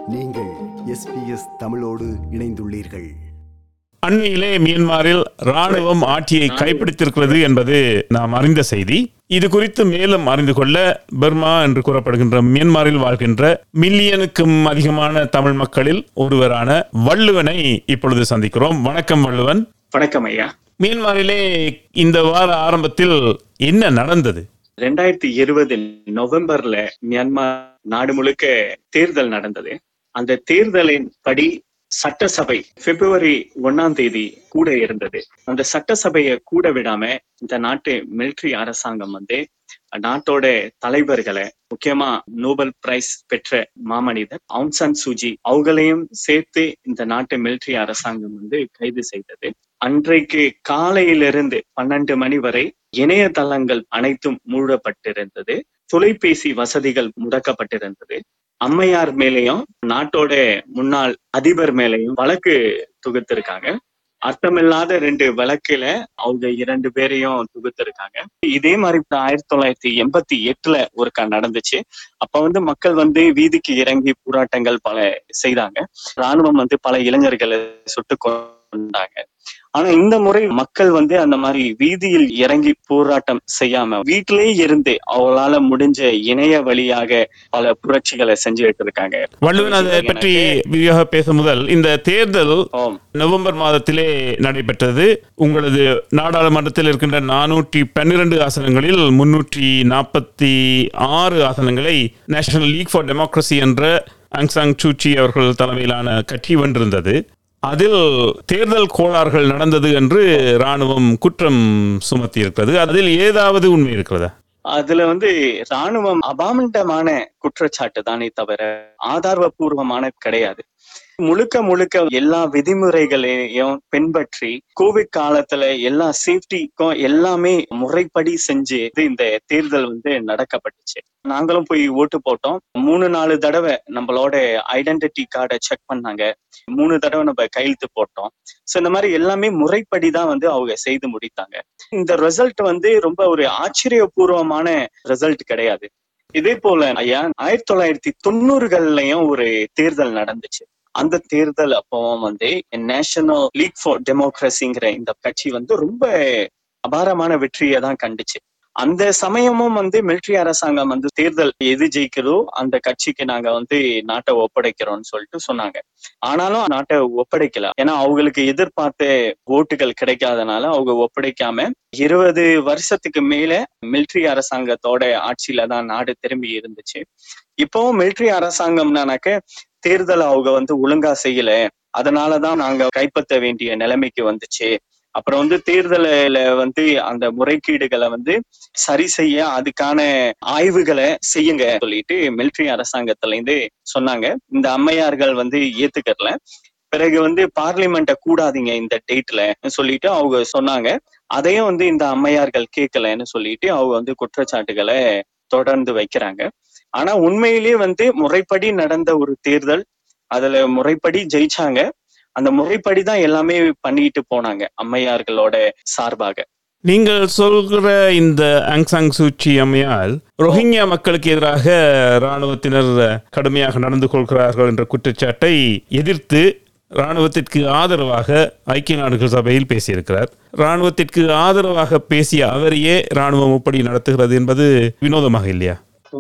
நீங்கள் எஸ்பிஎஸ் தமிழோடு இணைந்துள்ளீர்கள் அண்மையிலே மியான்மரில் ராணுவம் ஆட்சியை கைப்பிடித்திருக்கிறது என்பது நாம் அறிந்த செய்தி இது குறித்து மேலும் அறிந்து கொள்ள பர்மா என்று கூறப்படுகின்ற மியான்மரில் வாழ்கின்ற மில்லியனுக்கும் அதிகமான தமிழ் மக்களில் ஒருவரான வள்ளுவனை இப்பொழுது சந்திக்கிறோம் வணக்கம் வள்ளுவன் வணக்கம் ஐயா மியான்மரிலே இந்த வார ஆரம்பத்தில் என்ன நடந்தது ரெண்டாயிரத்தி இருபது நவம்பர்ல மியான்மர் நாடு முழுக்க தேர்தல் நடந்தது அந்த தேர்தலின் படி சட்டசபை பிப்ரவரி ஒன்னாம் தேதி கூட இருந்தது அந்த சட்டசபையை கூட விடாம இந்த நாட்டு மிலிட்டரி அரசாங்கம் வந்து நாட்டோட தலைவர்களை முக்கியமா நோபல் பிரைஸ் பெற்ற மாமனிதர் அவுங் சான் சூஜி அவங்களையும் சேர்த்து இந்த நாட்டு மிலிட்டரி அரசாங்கம் வந்து கைது செய்தது அன்றைக்கு காலையிலிருந்து பன்னெண்டு மணி வரை இணையதளங்கள் அனைத்தும் மூடப்பட்டிருந்தது தொலைபேசி வசதிகள் முடக்கப்பட்டிருந்தது அம்மையார் மேலேயும் நாட்டோட முன்னாள் அதிபர் மேலேயும் வழக்கு தொகுத்திருக்காங்க அர்த்தமில்லாத ரெண்டு வழக்குல அவங்க இரண்டு பேரையும் தொகுத்திருக்காங்க இதே மாதிரி ஆயிரத்தி தொள்ளாயிரத்தி எண்பத்தி எட்டுல ஒருக்கா நடந்துச்சு அப்ப வந்து மக்கள் வந்து வீதிக்கு இறங்கி போராட்டங்கள் பல செய்தாங்க ராணுவம் வந்து பல இளைஞர்களை சுட்டு கொண்டாங்க ஆனா இந்த முறை மக்கள் வந்து அந்த மாதிரி வீதியில் இறங்கி போராட்டம் செய்யாம வீட்டிலேயே இருந்து அவங்களால முடிஞ்ச இணைய வழியாக பல புரட்சிகளை செஞ்சுட்டு இருக்காங்க வள்ளுவன் அதை பற்றி விரிவாக பேச முதல் இந்த தேர்தல் ஆம். நவம்பர் மாதத்திலே நடைபெற்றது உங்களது நாடாளுமன்றத்தில் இருக்கின்ற நானூற்றி பன்னிரண்டு ஆசனங்களில் முன்னூற்றி நாற்பத்தி ஆறு ஆசனங்களை நேஷனல் லீக் ஃபார் டெமோக்ரஸி என்ற அங்சாங் சூச்சி அவர்கள் தலைமையிலான கட்சி வென்றிருந்தது அதில் தேர்தல் கோளாறுகள் நடந்தது என்று ராணுவம் குற்றம் சுமத்தி இருக்கிறது அதில் ஏதாவது உண்மை இருக்கிறதா அதுல வந்து ராணுவம் அபாமண்டமான குற்றச்சாட்டு தானே தவிர ஆதாரபூர்வமான கிடையாது முழுக்க முழுக்க எல்லா விதிமுறைகளையும் பின்பற்றி கோவிட் காலத்துல எல்லா சேஃப்டிக்கும் எல்லாமே முறைப்படி செஞ்சு இந்த தேர்தல் வந்து நடக்கப்பட்டுச்சு நாங்களும் போய் ஓட்டு போட்டோம் மூணு நாலு தடவை நம்மளோட ஐடென்டிட்டி கார்டை செக் பண்ணாங்க மூணு தடவை நம்ம கையெழுத்து போட்டோம் சோ இந்த மாதிரி எல்லாமே முறைப்படி தான் வந்து அவங்க செய்து முடித்தாங்க இந்த ரிசல்ட் வந்து ரொம்ப ஒரு ஆச்சரியபூர்வமான ரிசல்ட் கிடையாது இதே போல ஐயா ஆயிரத்தி தொள்ளாயிரத்தி தொண்ணூறுகள்லயும் ஒரு தேர்தல் நடந்துச்சு அந்த தேர்தல் அப்பவும் வந்து நேஷனல் லீக் ஃபார் டெமோக்ரஸிங்கிற இந்த கட்சி வந்து ரொம்ப அபாரமான வெற்றியை தான் கண்டுச்சு அந்த சமயமும் வந்து மிலிட்டரி அரசாங்கம் வந்து தேர்தல் எது ஜெயிக்கிறதோ அந்த கட்சிக்கு நாங்க வந்து நாட்டை ஒப்படைக்கிறோம்னு சொல்லிட்டு சொன்னாங்க ஆனாலும் நாட்டை ஒப்படைக்கல ஏன்னா அவங்களுக்கு எதிர்பார்த்த ஓட்டுகள் கிடைக்காதனால அவங்க ஒப்படைக்காம இருபது வருஷத்துக்கு மேல மிலிட்டரி அரசாங்கத்தோட ஆட்சியில தான் நாடு திரும்பி இருந்துச்சு இப்பவும் மிலிட்டரி அரசாங்கம்னாக்க தேர்தல் அவங்க வந்து ஒழுங்கா செய்யல அதனாலதான் நாங்க கைப்பற்ற வேண்டிய நிலைமைக்கு வந்துச்சு அப்புறம் வந்து தேர்தலில் வந்து அந்த முறைகேடுகளை வந்து சரி செய்ய அதுக்கான ஆய்வுகளை செய்யுங்க சொல்லிட்டு மிலிட்டரி அரசாங்கத்துல இருந்து சொன்னாங்க இந்த அம்மையார்கள் வந்து ஏத்துக்கறல பிறகு வந்து பார்லிமெண்ட்டை கூடாதீங்க இந்த டேட்ல சொல்லிட்டு அவங்க சொன்னாங்க அதையும் வந்து இந்த அம்மையார்கள் கேட்கலன்னு சொல்லிட்டு அவங்க வந்து குற்றச்சாட்டுகளை தொடர்ந்து வைக்கிறாங்க ஆனா உண்மையிலேயே வந்து முறைப்படி நடந்த ஒரு தேர்தல் அதுல முறைப்படி ஜெயிச்சாங்க அந்த முறைப்படி தான் எல்லாமே பண்ணிட்டு போனாங்க அம்மையார்களோட சார்பாக நீங்கள் சொல்கிற இந்த அங்சாங் சூச்சி அம்மையால் ரோஹிங்யா மக்களுக்கு எதிராக இராணுவத்தினர் கடுமையாக நடந்து கொள்கிறார்கள் என்ற குற்றச்சாட்டை எதிர்த்து இராணுவத்திற்கு ஆதரவாக ஐக்கிய நாடுகள் சபையில் பேசியிருக்கிறார் இராணுவத்திற்கு ஆதரவாக பேசிய அவரையே இராணுவம் எப்படி நடத்துகிறது என்பது வினோதமாக இல்லையா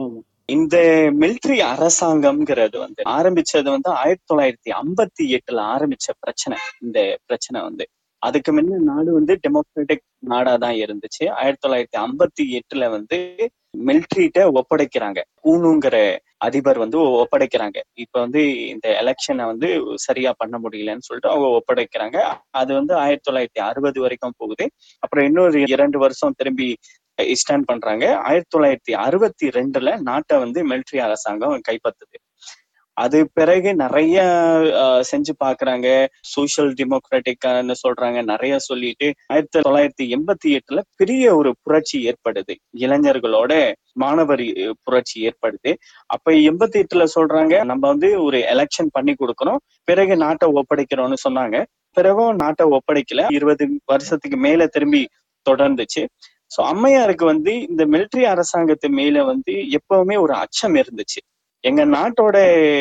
இந்த மிலிட்டரி அரசாங்கம்ங்கிறது வந்து ஆரம்பிச்சது வந்து ஆயிரத்தி தொள்ளாயிரத்தி ஐம்பத்தி எட்டுல ஆரம்பிச்ச பிரச்சனை இந்த பிரச்சனை வந்து அதுக்கு முன்ன நாடு வந்து டெமோக்ராட்டிக் நாடா தான் இருந்துச்சு ஆயிரத்தி தொள்ளாயிரத்தி ஐம்பத்தி எட்டுல வந்து மிலிட்ரிட்ட ஒப்படைக்கிறாங்க கூணுங்கிற அதிபர் வந்து ஒப்படைக்கிறாங்க இப்ப வந்து இந்த எலெக்ஷனை வந்து சரியா பண்ண முடியலன்னு சொல்லிட்டு அவங்க ஒப்படைக்கிறாங்க அது வந்து ஆயிரத்தி தொள்ளாயிரத்தி அறுபது வரைக்கும் போகுது அப்புறம் இன்னொரு இரண்டு வருஷம் திரும்பி ஸ்டாண்ட் பண்றாங்க ஆயிரத்தி தொள்ளாயிரத்தி அறுபத்தி ரெண்டுல நாட்டை வந்து மிலிட்டரி அரசாங்கம் கைப்பற்றுது அது பிறகு நிறைய செஞ்சு பாக்குறாங்க சோசியல் டெமோக்ராட்டிக்னு சொல்றாங்க நிறைய சொல்லிட்டு ஆயிரத்தி தொள்ளாயிரத்தி எண்பத்தி எட்டுல பெரிய ஒரு புரட்சி ஏற்படுது இளைஞர்களோட மாணவர் புரட்சி ஏற்படுது அப்ப எண்பத்தி எட்டுல சொல்றாங்க நம்ம வந்து ஒரு எலெக்ஷன் பண்ணி கொடுக்கறோம் பிறகு நாட்டை ஒப்படைக்கிறோம்னு சொன்னாங்க பிறகும் நாட்டை ஒப்படைக்கல இருபது வருஷத்துக்கு மேல திரும்பி தொடர்ந்துச்சு சோ அம்மையாருக்கு வந்து இந்த மிலிட்டரி அரசாங்கத்து மேல வந்து எப்பவுமே ஒரு அச்சம் இருந்துச்சு எங்க நாட்டோட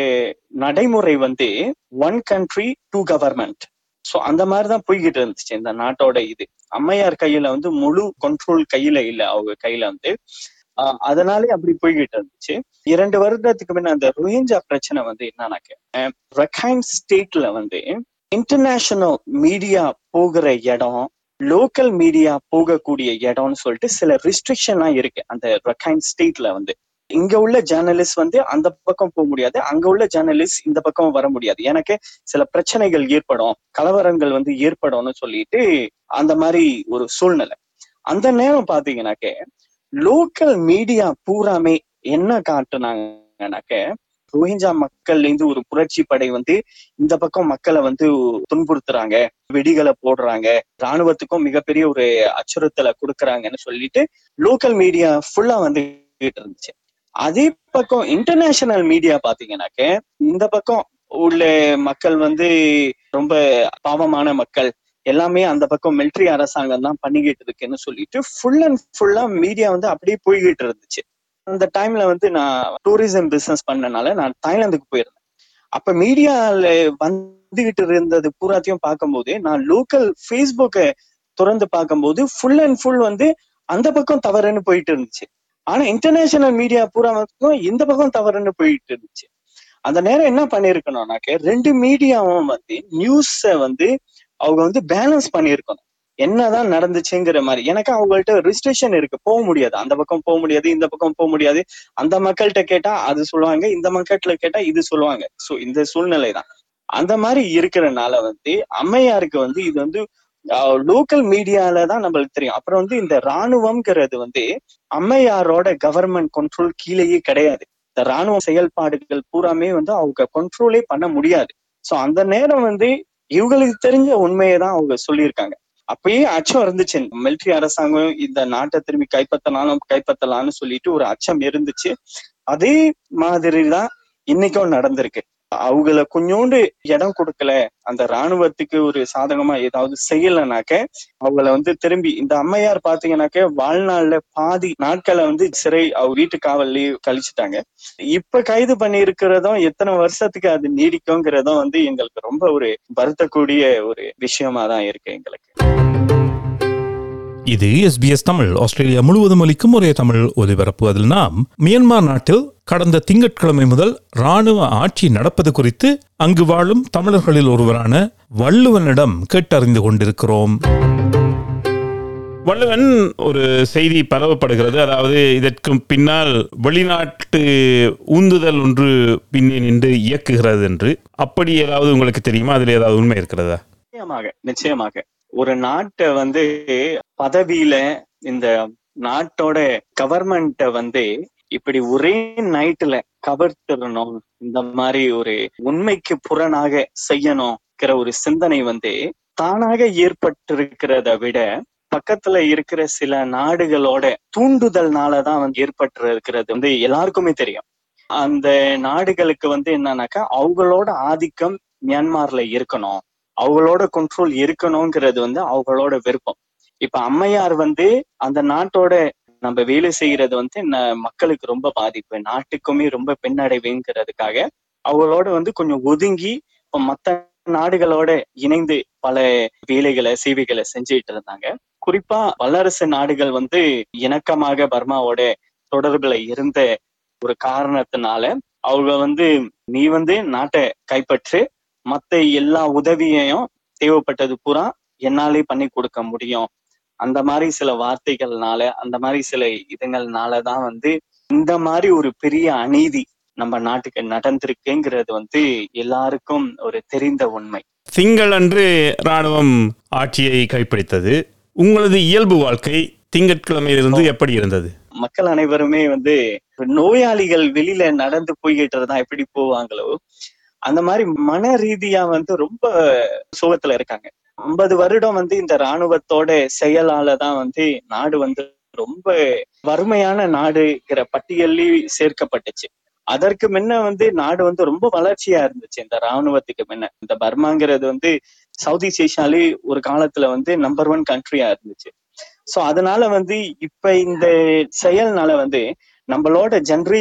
நடைமுறை வந்து one country two government so அந்த மாதிரிதான் போய்கிட்டு இருந்துச்சு இந்த நாட்டோட இது அம்மையார் கையில வந்து முழு கண்ட்ரோல் கையில இல்ல அவங்க கையில வந்து ஆஹ் அதனாலே அப்படி போய்கிட்டு இருந்துச்சு இரண்டு வருடத்துக்கு முன்ன அந்த ரோஹிஞ்சா பிரச்சனை வந்து என்னன்னாக்க ரக்கைன் ஸ்டேட்ல வந்து இன்டர்நேஷனல் மீடியா போகிற இடம் லோக்கல் மீடியா போகக்கூடிய இடம்னு சொல்லிட்டு சில ரெஸ்ட்ரிக்ஷன்லாம் இருக்கு அந்த ரக்கைன் ஸ்டேட்ல வந்து இங்க உள்ள ஜேர்னலிஸ்ட் வந்து அந்த பக்கம் போக முடியாது அங்க உள்ள ஜேர்னலிஸ்ட் இந்த பக்கம் வர முடியாது எனக்கு சில பிரச்சனைகள் ஏற்படும் கலவரங்கள் வந்து ஏற்படும்னு சொல்லிட்டு அந்த மாதிரி ஒரு சூழ்நிலை அந்த நேரம் பாத்தீங்கன்னாக்க லோக்கல் மீடியா பூராமே என்ன காட்டுனாங்கனாக்க ரோஹிஞ்சா மக்கள்ல இருந்து ஒரு புரட்சி படை வந்து இந்த பக்கம் மக்களை வந்து துன்புறுத்துறாங்க வெடிகளை போடுறாங்க ராணுவத்துக்கும் மிகப்பெரிய ஒரு அச்சுறுத்தலை கொடுக்கறாங்கன்னு சொல்லிட்டு லோக்கல் மீடியா ஃபுல்லா வந்து இருந்துச்சு அதே பக்கம் இன்டர்நேஷனல் மீடியா பாத்தீங்கன்னாக்க இந்த பக்கம் உள்ள மக்கள் வந்து ரொம்ப பாவமான மக்கள் எல்லாமே அந்த பக்கம் மிலிட்ரி அரசாங்கம் தான் பண்ணிக்கிட்டு இருக்குன்னு சொல்லிட்டு ஃபுல் அண்ட் ஃபுல்லா மீடியா வந்து அப்படியே போய்கிட்டு இருந்துச்சு அந்த டைம்ல வந்து நான் டூரிசம் பிசினஸ் பண்ணனால நான் தாய்லாந்துக்கு போயிருந்தேன் அப்ப மீடியால வந்துகிட்டு இருந்தது பூராத்தையும் பார்க்கும்போது நான் லோக்கல் ஃபேஸ்புக்கை திறந்து பார்க்கும்போது ஃபுல் அண்ட் ஃபுல் வந்து அந்த பக்கம் தவறுன்னு போயிட்டு இருந்துச்சு ஆனா இன்டர்நேஷனல் மீடியா பூரா பக்கம் இந்த பக்கம் தவறுன்னு போயிட்டு இருந்துச்சு அந்த நேரம் என்ன பண்ணிருக்கணும்னாக்க ரெண்டு மீடியாவும் வந்து நியூஸ வந்து அவங்க வந்து பேலன்ஸ் பண்ணியிருக்கணும் என்னதான் நடந்துச்சுங்கிற மாதிரி எனக்கு அவங்கள்ட்ட ரெஸ்ட்ரிக்ஷன் இருக்கு போக முடியாது அந்த பக்கம் போக முடியாது இந்த பக்கம் போக முடியாது அந்த மக்கள்கிட்ட கேட்டா அது சொல்லுவாங்க இந்த மக்கள்கிட்ட கேட்டா இது சொல்லுவாங்க சோ இந்த சூழ்நிலை தான் அந்த மாதிரி இருக்கிறனால வந்து அம்மையாருக்கு வந்து இது வந்து லோக்கல் மீடியால தான் நம்மளுக்கு தெரியும் அப்புறம் வந்து இந்த ராணுவம்ங்கிறது வந்து அம்மையாரோட கவர்மெண்ட் கண்ட்ரோல் கீழேயே கிடையாது இந்த ராணுவ செயல்பாடுகள் பூராமே வந்து அவங்க கண்ட்ரோலே பண்ண முடியாது சோ அந்த நேரம் வந்து இவங்களுக்கு தெரிஞ்ச உண்மையை தான் அவங்க சொல்லியிருக்காங்க அப்பயே அச்சம் இருந்துச்சு மிலிட்ரி அரசாங்கம் இந்த நாட்டை திரும்பி கைப்பற்றலாம்னு கைப்பற்றலாம்னு சொல்லிட்டு ஒரு அச்சம் இருந்துச்சு அதே மாதிரி தான் இன்னைக்கும் நடந்திருக்கு அவங்கள கொஞ்சோண்டு இடம் கொடுக்கல அந்த ராணுவத்துக்கு ஒரு சாதகமா ஏதாவது செய்யலைனாக்க அவங்கள வந்து திரும்பி இந்த அம்மையார் பாத்தீங்கன்னாக்க வாழ்நாள்ல பாதி நாட்களை வந்து சிறை அவ வீட்டு காவல்லயே கழிச்சுட்டாங்க இப்ப கைது பண்ணி இருக்கிறதும் எத்தனை வருஷத்துக்கு அது நீடிக்குங்கிறதும் வந்து எங்களுக்கு ரொம்ப ஒரு வருத்தக்கூடிய ஒரு விஷயமா தான் இருக்கு எங்களுக்கு இது எஸ்பிஎஸ் தமிழ் ஆஸ்திரேலியா முழுவதும் அளிக்கும் ஒரே தமிழ் ஒலிபரப்பு அதில் நாம் மியான்மர் நாட்டில் கடந்த திங்கட்கிழமை முதல் ராணுவ ஆட்சி நடப்பது குறித்து அங்கு வாழும் தமிழர்களில் ஒருவரான வள்ளுவனிடம் கேட்டறிந்து கொண்டிருக்கிறோம் வள்ளுவன் ஒரு செய்தி பரவப்படுகிறது அதாவது இதற்கு பின்னால் வெளிநாட்டு ஊந்துதல் ஒன்று பின்னே நின்று இயக்குகிறது என்று அப்படி ஏதாவது உங்களுக்கு தெரியுமா அதில் ஏதாவது உண்மை இருக்கிறதா நிச்சயமாக நிச்சயமாக ஒரு நாட்டை வந்து பதவியில இந்த நாட்டோட கவர்மெண்ட்டை வந்து இப்படி ஒரே நைட்ல கவர்த்திடணும் இந்த மாதிரி ஒரு உண்மைக்கு புறனாக செய்யணுங்கிற ஒரு சிந்தனை வந்து தானாக ஏற்பட்டிருக்கிறத விட பக்கத்துல இருக்கிற சில நாடுகளோட தூண்டுதல்னாலதான் வந்து ஏற்பட்டு இருக்கிறது வந்து எல்லாருக்குமே தெரியும் அந்த நாடுகளுக்கு வந்து என்னன்னாக்கா அவங்களோட ஆதிக்கம் மியான்மார்ல இருக்கணும் அவங்களோட கண்ட்ரோல் இருக்கணுங்கிறது வந்து அவங்களோட விருப்பம் இப்ப அம்மையார் வந்து அந்த நாட்டோட நம்ம வேலை செய்யறது வந்து மக்களுக்கு ரொம்ப பாதிப்பு நாட்டுக்குமே ரொம்ப பின்னடைவுங்கிறதுக்காக அவங்களோட வந்து கொஞ்சம் ஒதுங்கி இப்ப மத்த நாடுகளோட இணைந்து பல வேலைகளை சேவைகளை செஞ்சுட்டு இருந்தாங்க குறிப்பா வல்லரசு நாடுகள் வந்து இணக்கமாக பர்மாவோட தொடர்புல இருந்த ஒரு காரணத்தினால அவங்க வந்து நீ வந்து நாட்டை கைப்பற்று மத்த எல்லா உதவியையும் தேவைப்பட்டது பூரா என்னாலே பண்ணி கொடுக்க முடியும் அந்த மாதிரி சில வார்த்தைகள்னால அந்த மாதிரி சில இதுங்கள்னாலதான் வந்து இந்த மாதிரி ஒரு பெரிய அநீதி நம்ம நாட்டுக்கு நடந்திருக்குங்கிறது வந்து எல்லாருக்கும் ஒரு தெரிந்த உண்மை திங்களன்று ராணுவம் ஆட்சியை கைப்பிடித்தது உங்களது இயல்பு வாழ்க்கை திங்கட்கிழமையிலிருந்து எப்படி இருந்தது மக்கள் அனைவருமே வந்து நோயாளிகள் வெளியில நடந்து போய்கிட்டு இருந்தா எப்படி போவாங்களோ அந்த மாதிரி மன ரீதியா வந்து ரொம்ப சுகத்துல இருக்காங்க ஐம்பது வருடம் வந்து இந்த ராணுவத்தோட செயலால தான் வந்து நாடு வந்து ரொம்ப வறுமையான நாடுங்கிற பட்டியலே சேர்க்கப்பட்டுச்சு அதற்கு முன்ன வந்து நாடு வந்து ரொம்ப வளர்ச்சியா இருந்துச்சு இந்த ராணுவத்துக்கு முன்ன இந்த பர்மாங்கிறது வந்து சவுத் ஈஸ்ட் ஏஷியாலே ஒரு காலத்துல வந்து நம்பர் ஒன் கண்ட்ரியா இருந்துச்சு சோ அதனால வந்து இப்ப இந்த செயல்னால வந்து நம்மளோட ஜெனரேஷன்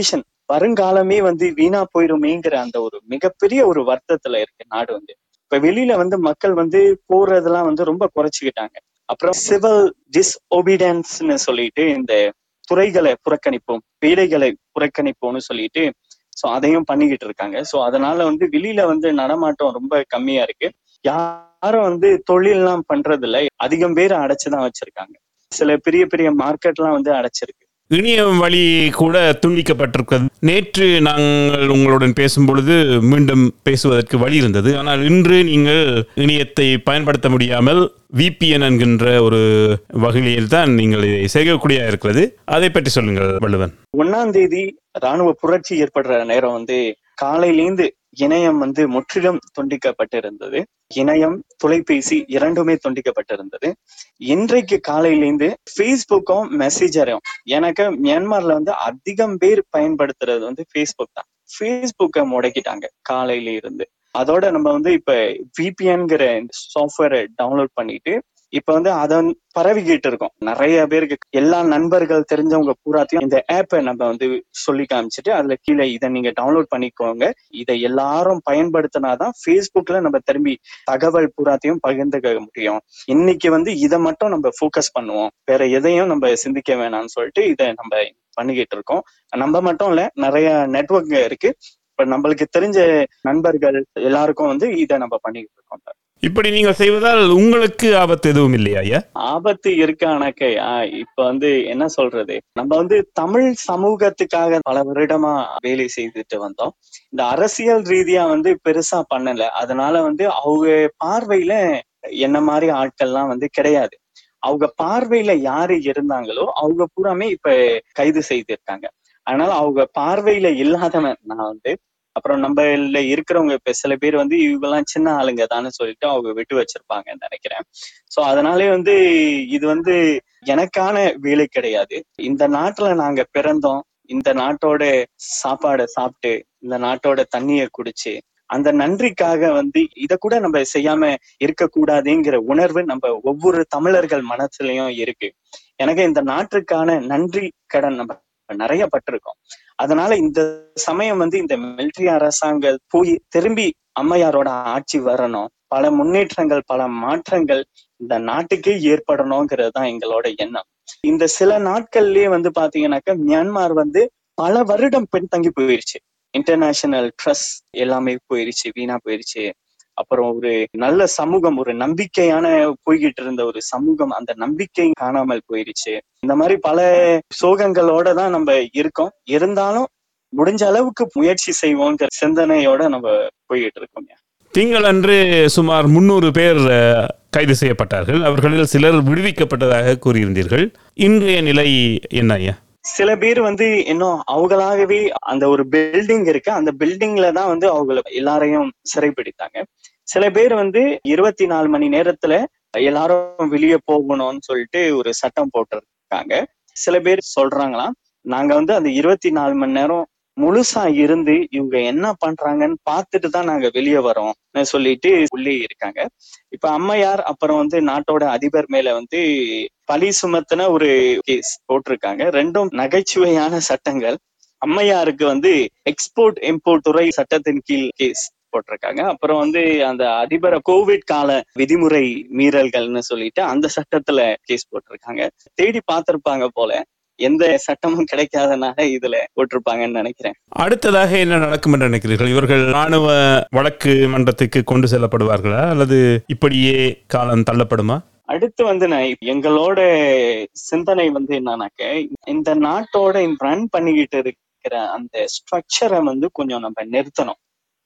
வருங்காலமே வந்து வீணா போயிருமேங்கிற அந்த ஒரு மிகப்பெரிய ஒரு வருத்தத்துல இருக்கு நாடு வந்து இப்ப வெளியில வந்து மக்கள் வந்து போறதெல்லாம் வந்து ரொம்ப குறைச்சிக்கிட்டாங்க அப்புறம் சிவில் டிஸ்ஒபீடியன்ஸ்னு சொல்லிட்டு இந்த துறைகளை புறக்கணிப்போம் வேலைகளை புறக்கணிப்போம்னு சொல்லிட்டு சோ அதையும் பண்ணிக்கிட்டு இருக்காங்க சோ அதனால வந்து வெளியில வந்து நடமாட்டம் ரொம்ப கம்மியா இருக்கு யாரும் வந்து தொழில்லாம் பண்றது இல்ல அதிகம் பேர் அடைச்சுதான் வச்சிருக்காங்க சில பெரிய பெரிய மார்க்கெட்லாம் வந்து அடைச்சிருக்கு இணையம் வழி கூட துண்டிக்கப்பட்டிருக்கிறது நேற்று நாங்கள் உங்களுடன் பேசும் பொழுது மீண்டும் பேசுவதற்கு வழி இருந்தது ஆனால் இன்று நீங்கள் இணையத்தை பயன்படுத்த முடியாமல் விபிஎன் என்கின்ற ஒரு வகையில் தான் நீங்கள் இதை செய்யக்கூடிய இருக்கிறது அதை பற்றி சொல்லுங்கள் வள்ளுவன் ஒன்னாம் தேதி ராணுவ புரட்சி ஏற்படுற நேரம் வந்து காலையிலேந்து இணையம் வந்து முற்றிலும் துண்டிக்கப்பட்டிருந்தது இணையம் தொலைபேசி இரண்டுமே துண்டிக்கப்பட்டிருந்தது இன்றைக்கு காலையிலேந்து ஃபேஸ்புக்கும் மெசேஜரும் எனக்கு மியான்மர்ல வந்து அதிகம் பேர் பயன்படுத்துறது வந்து ஃபேஸ்புக் தான் ஃபேஸ்புக்கை முடக்கிட்டாங்க காலையில இருந்து அதோட நம்ம வந்து இப்ப விபிஎன்கிற சாஃப்ட்வேரை டவுன்லோட் பண்ணிட்டு இப்ப வந்து அதன் பரவிக்கிட்டு இருக்கோம் நிறைய பேருக்கு எல்லா நண்பர்கள் தெரிஞ்சவங்க பூராத்தையும் இந்த ஆப்பை நம்ம வந்து சொல்லி காமிச்சிட்டு அதுல கீழே இதை நீங்க டவுன்லோட் பண்ணிக்கோங்க இதை எல்லாரும் பயன்படுத்தினாதான் ஃபேஸ்புக்ல நம்ம திரும்பி தகவல் பூராத்தையும் பகிர்ந்துக்க முடியும் இன்னைக்கு வந்து இதை மட்டும் நம்ம ஃபோக்கஸ் பண்ணுவோம் வேற எதையும் நம்ம சிந்திக்க வேணாம்னு சொல்லிட்டு இதை நம்ம பண்ணிக்கிட்டு இருக்கோம் நம்ம மட்டும் இல்ல நிறைய நெட்வொர்க் இருக்கு இப்ப நம்மளுக்கு தெரிஞ்ச நண்பர்கள் எல்லாருக்கும் வந்து இதை நம்ம பண்ணிக்கிட்டு இருக்கோம் இப்படி நீங்கள் செய்வதால் உங்களுக்கு ஆபத்து எதுவும் இல்லையா ஐயா ஆபத்து இருக்கு ஆனாக்க இப்ப வந்து என்ன சொல்றது நம்ம வந்து தமிழ் சமூகத்துக்காக பல வருடமா வேலை செய்துட்டு வந்தோம் இந்த அரசியல் ரீதியா வந்து பெருசா பண்ணல அதனால வந்து அவங்க பார்வையில என்ன மாதிரி ஆட்கள்லாம் வந்து கிடையாது அவங்க பார்வையில யாரு இருந்தாங்களோ அவங்க பூராமே இப்ப கைது செய்திருக்காங்க அதனால அவங்க பார்வையில இல்லாதவன் நான் வந்து அப்புறம் நம்மள இருக்கிறவங்க இப்ப சில பேர் வந்து இவங்கெல்லாம் சின்ன ஆளுங்க தானே சொல்லிட்டு அவங்க விட்டு வச்சிருப்பாங்கன்னு நினைக்கிறேன் சோ அதனாலே வந்து இது வந்து எனக்கான வேலை கிடையாது இந்த நாட்டுல நாங்க பிறந்தோம் இந்த நாட்டோட சாப்பாடை சாப்பிட்டு இந்த நாட்டோட தண்ணிய குடிச்சு அந்த நன்றிக்காக வந்து இத கூட நம்ம செய்யாம இருக்கக்கூடாதுங்கிற உணர்வு நம்ம ஒவ்வொரு தமிழர்கள் மனசுலயும் இருக்கு எனக்கு இந்த நாட்டுக்கான நன்றி கடன் நம்ம நிறைய பட்டிருக்கோம் அதனால இந்த சமயம் வந்து இந்த மிலிட்ரி அரசாங்கம் போய் திரும்பி அம்மையாரோட ஆட்சி வரணும் பல முன்னேற்றங்கள் பல மாற்றங்கள் இந்த நாட்டுக்கே ஏற்படணுங்கிறது தான் எங்களோட எண்ணம் இந்த சில நாட்கள்லயே வந்து பாத்தீங்கன்னாக்கா மியான்மார் வந்து பல வருடம் பின்தங்கி போயிருச்சு இன்டர்நேஷனல் ட்ரஸ்ட் எல்லாமே போயிருச்சு வீணா போயிருச்சு அப்புறம் ஒரு நல்ல சமூகம் ஒரு நம்பிக்கையான போய்கிட்டு இருந்த ஒரு சமூகம் அந்த நம்பிக்கை காணாமல் போயிருச்சு இந்த மாதிரி பல சோகங்களோட தான் நம்ம இருக்கோம் இருந்தாலும் முடிஞ்ச அளவுக்கு முயற்சி செய்வோங்கிற சிந்தனையோட நம்ம போய்கிட்டு இருக்கோம் திங்கள் அன்று சுமார் முன்னூறு பேர் கைது செய்யப்பட்டார்கள் அவர்களில் சிலர் விடுவிக்கப்பட்டதாக கூறியிருந்தீர்கள் இன்றைய நிலை என்ன ஐயா சில பேர் வந்து இன்னும் அவங்களாகவே அந்த ஒரு பில்டிங் இருக்கு அந்த பில்டிங்ல தான் வந்து அவங்கள எல்லாரையும் சிறைப்பிடித்தாங்க சில பேர் வந்து இருபத்தி நாலு மணி நேரத்துல எல்லாரும் வெளியே போகணும்னு சொல்லிட்டு ஒரு சட்டம் போட்டிருக்காங்க சில பேர் சொல்றாங்களாம் நாங்க வந்து அந்த இருபத்தி நாலு மணி நேரம் முழுசா இருந்து இவங்க என்ன பண்றாங்கன்னு பார்த்துட்டு தான் நாங்க வெளியே வரோம் சொல்லிட்டு உள்ளே இருக்காங்க இப்ப அம்மையார் அப்புறம் வந்து நாட்டோட அதிபர் மேல வந்து பழி சுமத்தின ஒரு கேஸ் போட்டிருக்காங்க ரெண்டும் நகைச்சுவையான சட்டங்கள் அம்மையாருக்கு வந்து எக்ஸ்போர்ட் இம்போர்ட் துறை சட்டத்தின் கீழ் கேஸ் போட்டிருக்காங்க அப்புறம் வந்து அந்த அதிபரை கோவிட் கால விதிமுறை மீறல்கள்னு சொல்லிட்டு அந்த சட்டத்துல கேஸ் போட்டிருக்காங்க தேடி பார்த்திருப்பாங்க போல எந்த சட்டமும் கிடைக்காதனால இதுல போட்டிருப்பாங்கன்னு நினைக்கிறேன் அடுத்ததாக என்ன நடக்கும் என்று நினைக்கிறீர்கள் இவர்கள் ராணுவ வழக்கு மன்றத்துக்கு கொண்டு செல்லப்படுவார்களா அல்லது இப்படியே காலம் தள்ளப்படுமா அடுத்து வந்து நான் எங்களோட சிந்தனை வந்து என்னன்னாக்க இந்த நாட்டோட ரன் பண்ணிக்கிட்டு இருக்கிற அந்த ஸ்ட்ரக்சரை வந்து கொஞ்சம் நம்ம நிறுத்தணும்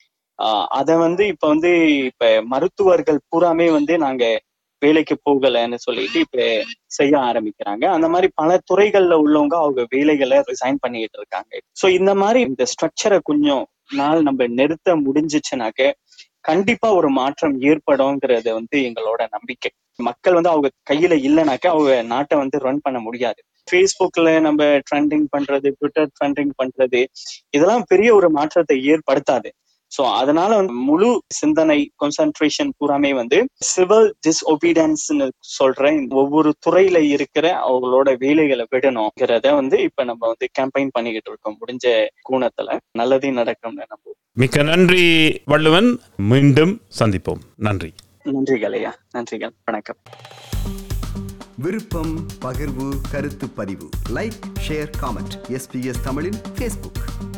ஆஹ் அத வந்து இப்ப வந்து இப்ப மருத்துவர்கள் பூராமே வந்து நாங்க வேலைக்கு போகலைன்னு சொல்லிட்டு இப்ப செய்ய ஆரம்பிக்கிறாங்க அந்த மாதிரி பல துறைகள்ல உள்ளவங்க அவங்க வேலைகளை ரிசைன் பண்ணிட்டு இருக்காங்க சோ இந்த மாதிரி இந்த ஸ்ட்ரக்சரை கொஞ்சம் நாள் நம்ம நிறுத்த முடிஞ்சிச்சுனாக்க கண்டிப்பா ஒரு மாற்றம் ஏற்படும்ங்கிறது வந்து எங்களோட நம்பிக்கை மக்கள் வந்து அவங்க கையில இல்லைனாக்க அவங்க நாட்டை வந்து ரன் பண்ண முடியாது ஃபேஸ்புக்ல நம்ம ட்ரெண்டிங் பண்றது ட்விட்டர் ட்ரெண்டிங் பண்றது இதெல்லாம் பெரிய ஒரு மாற்றத்தை ஏற்படுத்தாது சோ அதனால வந்து முழு சிந்தனை கான்சென்ட்ரேஷன் பூராமே வந்து சிவில் டிஸ்ஒபீடியன்ஸ்னு சொல்ற இந்த ஒவ்வொரு துறையில இருக்கிற அவங்களோட வேலைகளை விடணுங்கிறத வந்து இப்ப நம்ம வந்து கேம்பெயின் பண்ணிக்கிட்டு இருக்கோம் முடிஞ்ச கூணத்துல நல்லதே நடக்கும்னு நம்புவோம் மிக்க நன்றி வள்ளுவன் மீண்டும் சந்திப்போம் நன்றி நன்றிகள் ஐயா நன்றிகள் வணக்கம் விருப்பம் பகிர்வு கருத்து பதிவு லைக் ஷேர் காமெண்ட் எஸ்பிஎஸ் தமிழின் ஃபேஸ்புக்